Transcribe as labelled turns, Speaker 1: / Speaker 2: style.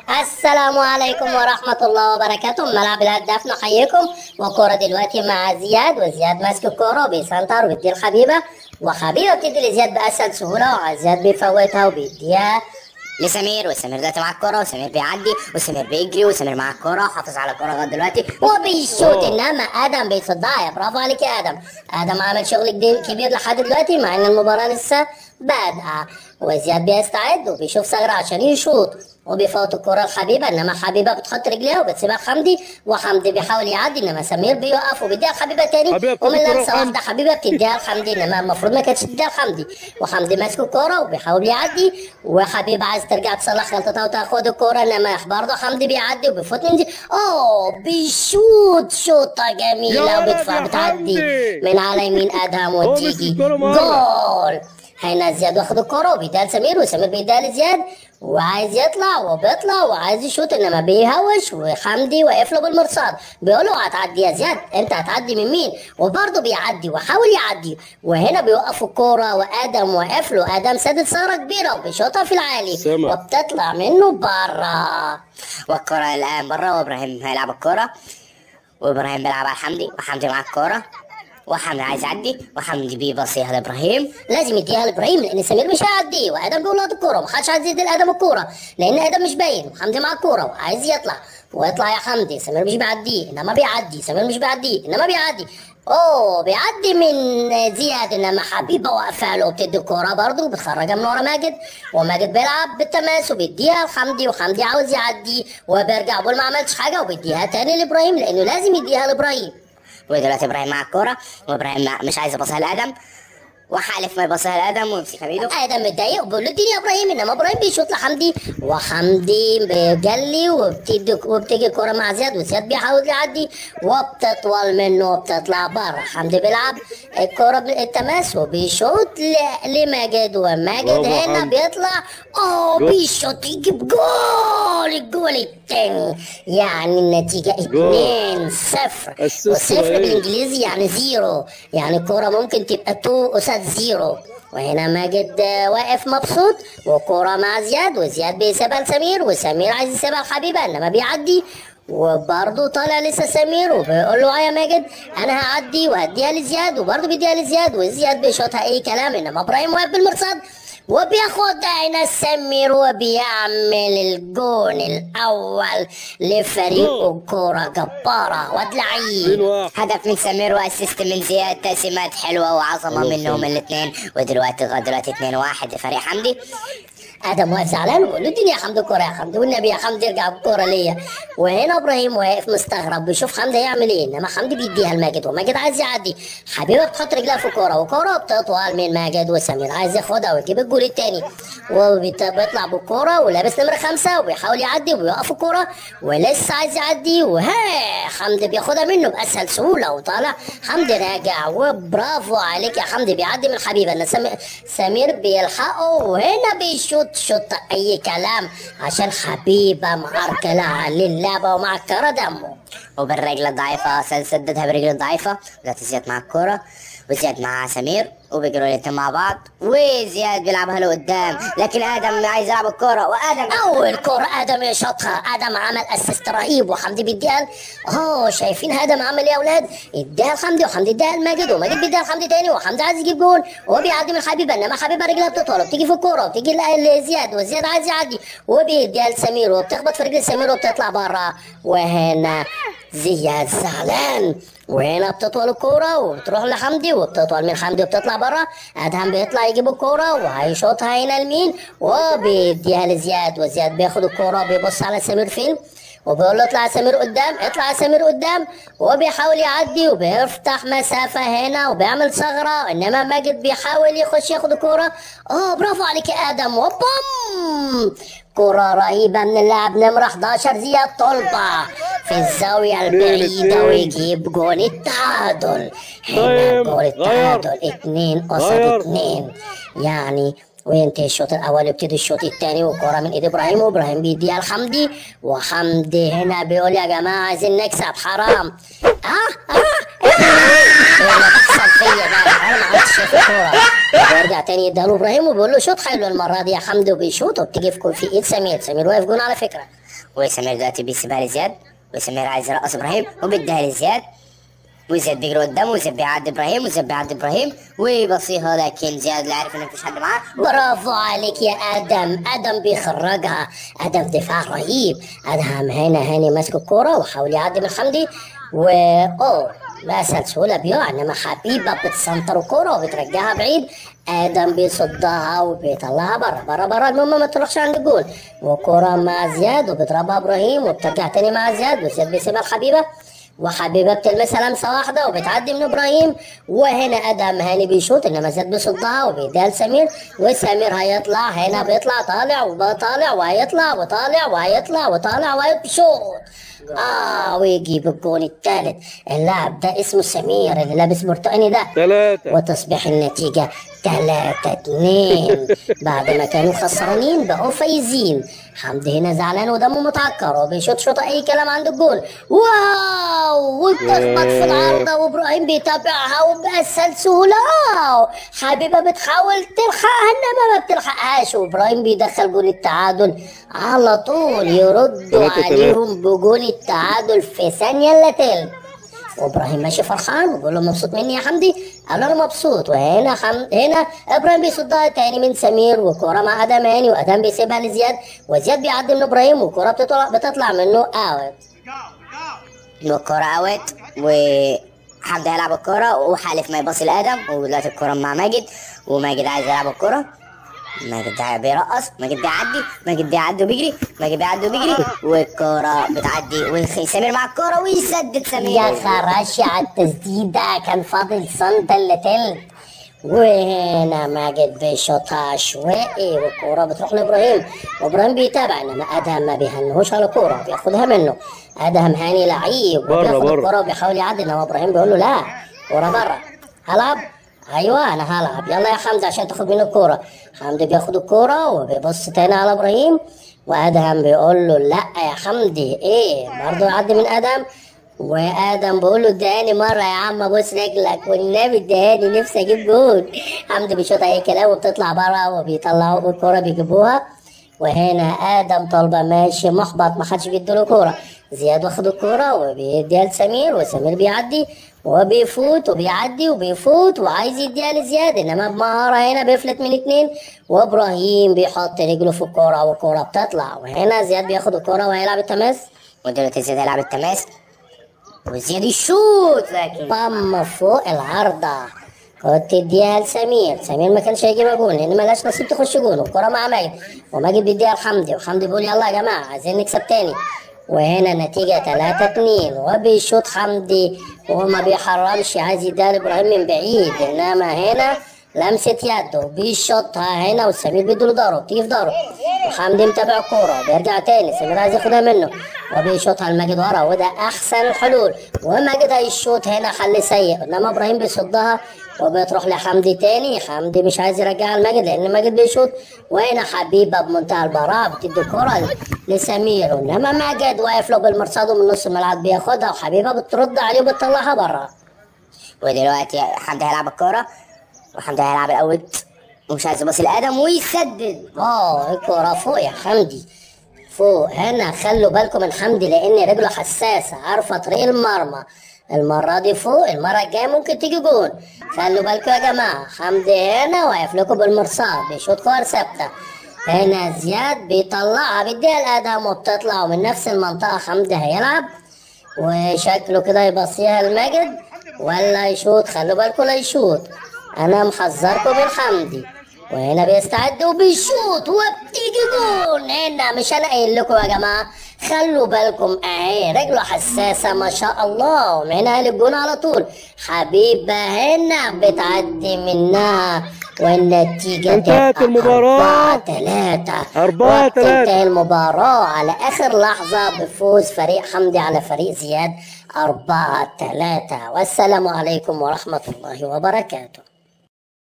Speaker 1: السلام عليكم ورحمة الله وبركاته ملعب الهداف نحييكم وكرة دلوقتي مع زياد وزياد ماسك الكرة وبيسنتر وبيدي الحبيبة وحبيبة بتدي لزياد بأسهل سهولة وزياد بيفوتها وبيديها
Speaker 2: لسمير وسمير دلوقتي مع الكرة وسمير بيعدي وسمير بيجري وسمير مع الكرة حافظ على الكرة لغاية دلوقتي وبيشوت انما ادم بيصدها يا برافو عليك يا ادم ادم عمل شغل كبير- كبير لحد دلوقتي مع ان المباراة لسه بادئة وزياد بيستعد وبيشوف ثغرة عشان يشوط وبيفوت الكرة الحبيبة انما حبيبة بتحط رجليها وبتسيبها لحمدي وحمدي بيحاول يعدي انما سمير بيوقف وبيديها لحبيبة تاني
Speaker 3: حبيبة بتاخد
Speaker 1: ومن
Speaker 3: الكرة
Speaker 1: لمسة
Speaker 3: لحمدي.
Speaker 1: واحدة حبيبه بتديها لحمدي انما المفروض ما كانتش تديها لحمدي وحمدي ماسك الكوره وبيحاول يعدي وحبيبه عايز ترجع تصلح غلطتها وتاخد الكوره انما برضه حمدي بيعدي وبيفوت من دي اوه بيشوط شوطه
Speaker 3: يا
Speaker 1: جميله
Speaker 3: ولد
Speaker 1: وبتف-
Speaker 3: يا
Speaker 1: بتعدي
Speaker 3: حمدي.
Speaker 1: من على يمين ادهم
Speaker 3: هو
Speaker 1: وتيجي
Speaker 3: مسك الكرة مرة.
Speaker 1: جول هنا زياد واخد الكرة وبيديها لسمير وسمير بيديها لزياد وعايز يطلع وبيطلع وعايز يشوط انما بيهوش وحمدي واقف له بالمرصاد بيقول له هتعدي يا زياد انت هتعدي من مين وبرضه بيعدي وحاول يعدي وهنا بيوقفوا الكرة وادم واقف له ادم سادد ثغرة كبيرة وبيشوطها في العالي
Speaker 3: سمع.
Speaker 1: وبتطلع منه بره
Speaker 2: والكرة الآن برا وإبراهيم هيلعب الكرة وإبراهيم بيلعب على حمدي وحمدي مع الكرة وحمدي عايز يعدي وحمدي بيبصيها لإبراهيم
Speaker 1: لازم يديها لابراهيم لان سمير مش هيعدي وادم بيقول له هات الكوره ومحدش عايز يدي لادم الكوره لان ادم مش باين وحمدي مع الكوره وعايز يطلع ويطلع يا حمدي سمير مش بيعديه انما بيعدي سمير مش بيعديه انما بيعدي اوه بيعدي من زياد انما حبيبه واقفه له وبتدي الكوره برضه وبتخرجها من ورا ماجد وماجد بيلعب بالتماس وبيديها لحمدي وحمدي عاوز يعدي وبيرجع بيقول ما عملتش حاجه وبيديها تاني لابراهيم لانه لازم يديها لابراهيم
Speaker 2: ودلوقتي إبراهيم مع الكرة وإبراهيم مش عايز يبصيها لآدم وحالف ما يبصيها لآدم ويمسكها بإيده
Speaker 1: ادم متضايق وبيقول له اديني يا ابراهيم انما ابراهيم بيشوط لحمدي وحمدي بيجلي وبتدي وبتيجي الكوره مع زياد وزياد بيحاول يعدي وبتطول منه وبتطلع بره حمدي بيلعب الكوره بالتماس وبيشوط ل- لماجد وماجد
Speaker 3: برافو
Speaker 1: هنا
Speaker 3: حمدي.
Speaker 1: بيطلع اوه
Speaker 3: جول.
Speaker 1: بيشوط يجيب جول الجول الثاني يعني النتيجه 2 0
Speaker 3: أسست
Speaker 1: وصفر
Speaker 3: وإيه؟
Speaker 1: بالانجليزي يعني زيرو يعني الكوره ممكن تبقى 2 قصاد زيرو وهنا ماجد آه، واقف مبسوط وكوره مع زياد وزياد بيسيبها لسمير وسمير عايز يسيبها لحبيبه انما بيعدي وبرضه طالع لسه سمير وبيقول له "آه يا ماجد انا هعدي وهديها لزياد وبرضه بيديها لزياد وزياد بيشوطها اي كلام انما ابراهيم واقف بالمرصاد وبياخد هنا سمير وبيعمل الجون الاول لفريقه كوره جباره واد
Speaker 3: اتنين
Speaker 1: لعيب
Speaker 3: واحد
Speaker 2: هدف من سمير واسيست من زياد تقسيمات حلوة وعظمة
Speaker 3: حلو
Speaker 2: منهم
Speaker 3: خالص.
Speaker 2: الاثنين ودلوقتي لغاية دلوقتي 2 1 لفريق حمدي
Speaker 1: ادم واقف زعلان وبيقول له اديني يا حمدي الكوره يا حمدي والنبي يا حمدي ارجع بالكوره ليا وهنا ابراهيم واقف مستغرب بيشوف حمدي هيعمل ايه انما حمدي بيديها لماجد وماجد عايز يعدي حبيبه بتحط رجلها في الكوره والكوره بتطول من ماجد وسمير عايز ياخدها ويجيب الجول الثاني وبيطلع بالكوره ولابس نمره خمسه وبيحاول يعدي وبيوقف الكوره ولسه عايز يعدي وها حمدي بياخدها منه باسهل سهوله وطالع حمدي راجع وبرافو عليك يا حمدي بيعدي من حبيبه ان سمير, سمير بيلحقه وهنا بيشوط شوط اي كلام عشان حبيبه معركله على اللعبه ومعكره دمه
Speaker 2: وبالرجل الضعيفة سد- سددها برجله الضعيفة دلوقتي زياد مع الكورة وزياد مع سمير وبيجروا الاتنين مع بعض وزياد بيلعبها لقدام لكن آدم عايز يلعب الكورة وآدم
Speaker 1: اول كرة ادم يشوطها ادم عمل اسيست رهيب وحمدي بيديها اه شايفين ادم عمل ايه يا اولاد اداها لحمدي وحمدي اداها لماجد وماجد بيديها لحمدي تاني وحمدي عايز يجيب جول وهو بيعدي من حبيبه انما حبيبه رجلها بتطول وبتيجي في الكوره وبتيجي ل- لزياد وزياد عايز يعدي وبيديها لسمير وبتخبط في رجل سمير وبتطلع بره وهنا زياد زعلان وهنا بتطول الكورة وبتروح لحمدي وبتطول من حمدي وبتطلع بره ادهم بيطلع يجيب الكورة وهيشوطها هنا لمين وبيديها لزياد وزياد بياخد الكورة وبيبص على سمير فين وبيقول له اطلع يا سمير قدام اطلع يا سمير قدام وبيحاول يعدي وبيفتح مسافة هنا وبيعمل ثغرة انما ماجد بيحاول يخش ياخد الكورة اه برافو عليك يا ادم وبوم كرة رهيبة من اللاعب نمرة 11 زياد طلبة في الزاوية البعيدة
Speaker 3: اتنين.
Speaker 1: ويجيب جول التعادل هنا
Speaker 3: طيب،
Speaker 1: جول
Speaker 3: غير.
Speaker 1: التعادل اتنين قصاد
Speaker 3: غير.
Speaker 1: اتنين يعني وينتهي الشوط الاول يبتدي الشوط الثاني والكره من ايد ابراهيم وابراهيم بيديها لحمدي وحمدي هنا بيقول يا جماعه عايزين نكسب حرام اه اه اه ايه اللي بيحصل فيا ده انا ما عملتش في الكوره ويرجع تاني يديها له ابراهيم وبيقول له شوط حلو المره دي يا حمدي وبيشوط وبتيجي في في ايد سمير سمير واقف جون على فكره
Speaker 2: وسمير دلوقتي بيسيبها لزياد وسمير عايز يرقص ابراهيم وبيديها لزياد وزياد بيجري قدامه وزياد بيعدي ابراهيم وزياد بيعدي ابراهيم ويبصيها لكن زياد لا عارف ان مفيش حد معاه
Speaker 1: برافو عليك يا ادم ادم بيخرجها ادم دفاع رهيب ادم هنا هاني ماسك الكوره وحاول يعدي من حمدي و اوه بأسهل سهولة بيقع انما حبيبة بتسنطر الكورة وبترجعها بعيد ادم بيصدها وبيطلعها بره بره بره المهم ما تروحش عند الجول وكورة مع زياد وبيضربها ابراهيم وبترجع تاني مع زياد وزياد بيسيبها لحبيبة وحبيبه بتلمسها لمسه واحده وبتعدي من ابراهيم وهنا ادم هاني بيشوط انما زياد بيصدها وبيديها لسمير وسمير هيطلع هنا بيطلع طالع وطالع وهيطلع وطالع وهيطلع وطالع وهيشوط اه ويجيب الجون الثالث اللاعب ده اسمه سمير اللي لابس برتقاني ده
Speaker 3: ثلاثة
Speaker 1: وتصبح النتيجة تلاتة اتنين بعد ما كانوا خسرانين بقوا فايزين حمدي هنا زعلان ودمه متعكر وبيشوط شوطة أي كلام عند الجول واو وبتخبط في العارضة وإبراهيم بيتابعها وبأسهل سهولة واو حبيبة بتحاول تلحقها إنما ما بتلحقهاش وإبراهيم بيدخل جول التعادل على طول يردوا
Speaker 3: تلاتة تلاتة.
Speaker 1: عليهم بجول التعادل في ثانية إلا تلت وابراهيم ماشي فرحان وبيقول له مبسوط مني يا حمدي قال له انا مبسوط وهنا حم... هنا ابراهيم بيصدها تاني من سمير وكوره مع ادم هاني وادم بيسيبها لزياد وزياد بيعدي من ابراهيم والكوره بتطلع بتطلع منه اوت
Speaker 2: والكرة اوت وحمدي هيلعب الكرة وحالف ما يبصي لآدم ودلوقتي الكرة مع ماجد وماجد عايز يلعب الكرة ماجد ده بيرقص ماجد بيعدي ماجد بيعدي وبيجري ماجد بيعدي وبيجري والكرة بتعدي وسمير مع الكرة ويسدد سمير
Speaker 1: يا خراشي على التسديده كان فاضل سنتة الا تلت وهنا ماجد بيشوطها عشوائي والكوره بتروح لابراهيم وابراهيم بيتابع انما ادهم ما بيهنهوش على الكوره بياخدها منه ادهم هاني لعيب
Speaker 3: بره،
Speaker 1: وبياخد
Speaker 3: بره.
Speaker 1: الكوره وبيحاول يعدي انما ابراهيم بيقول له لا كوره بره هلعب ايوه انا هلعب يلا يا حمدي عشان تاخد منه الكوره حمدي بياخد الكوره وبيبص تاني على ابراهيم وادهم بيقول له لا يا حمدي ايه برضه يعدي من ادم وادم بيقول له اداني مره يا عم ابوس رجلك والنبي اداني نفسي اجيب جول حمدي بيشوط اي كلام وبتطلع بره وبيطلعوا الكوره بيجيبوها وهنا ادم طالبه ماشي محبط ما حدش بيديله كوره زياد واخد الكوره وبيديها لسمير وسمير بيعدي وبيفوت وبيعدي وبيفوت وعايز يديها لزياد انما بمهاره هنا بيفلت من اتنين وابراهيم بيحط رجله في الكوره والكوره بتطلع وهنا زياد بياخد الكوره وهيلعب التماس
Speaker 2: ودلوقتي زياد هيلعب التماس وزياد يشوط لكن
Speaker 1: بام فوق العارضة كنت تديها لسمير سمير ما كانش هيجيبها جون لان ملاش نصيب تخش جون والكرة مع ماجد وماجد بيديها لحمدي وحمدي بيقول يلا يا جماعة عايزين نكسب تاني وهنا النتيجة 3 2 وبيشوط حمدي وما بيحرمش عايز يديها لابراهيم من بعيد انما هنا لمسة يده بيشوطها هنا وسمير بيديله ضهره بتيجي في ضهره وحمدي متابع الكورة بيرجع تاني سمير عايز ياخدها منه وبيشوطها لماجد ورا وده احسن الحلول وماجد هيشوط هنا حل سيء انما ابراهيم بيصدها وبتروح لحمدي تاني حمدي مش عايز يرجعها لماجد لان ماجد بيشوط وهنا حبيبه بمنتهى البراءه بتدي الكره لسمير انما ماجد واقف له بالمرصاد ومن نص الملعب بياخدها وحبيبه بترد عليه وبتطلعها بره
Speaker 2: ودلوقتي حمدي هيلعب الكرة وحمدي هيلعب الاوت ومش عايز يبصي لآدم ويسدد
Speaker 1: اه الكرة فوق يا حمدي فوق هنا خلوا بالكم من حمدي لان رجله حساسة عارفة طريق المرمى المرة دي فوق المرة الجاية ممكن تيجي جون خلوا بالكم يا جماعة حمدي هنا واقف لكم بالمرصاد بيشوط كور ثابتة هنا زياد بيطلعها بيديها الادم وبتطلع ومن نفس المنطقة حمدي هيلعب وشكله كده يبصيها لماجد ولا يشوط خلوا بالكم لا يشوط انا محذركم من حمدي وهنا بيستعد وبيشوط وبتيجي جون هنا مش انا قايل لكم يا جماعه خلوا بالكم اهي رجله حساسه ما شاء الله ومن هنا للجون على طول حبيبه هنا بتعدي منها والنتيجة
Speaker 3: انتهت
Speaker 1: تبقى
Speaker 3: المباراة.
Speaker 1: أربعة تلاتة
Speaker 3: أربعة
Speaker 1: وقت
Speaker 3: تلاتة.
Speaker 1: انتهى المباراة على آخر لحظة بفوز فريق حمدي على فريق زياد أربعة تلاتة والسلام عليكم ورحمة الله وبركاته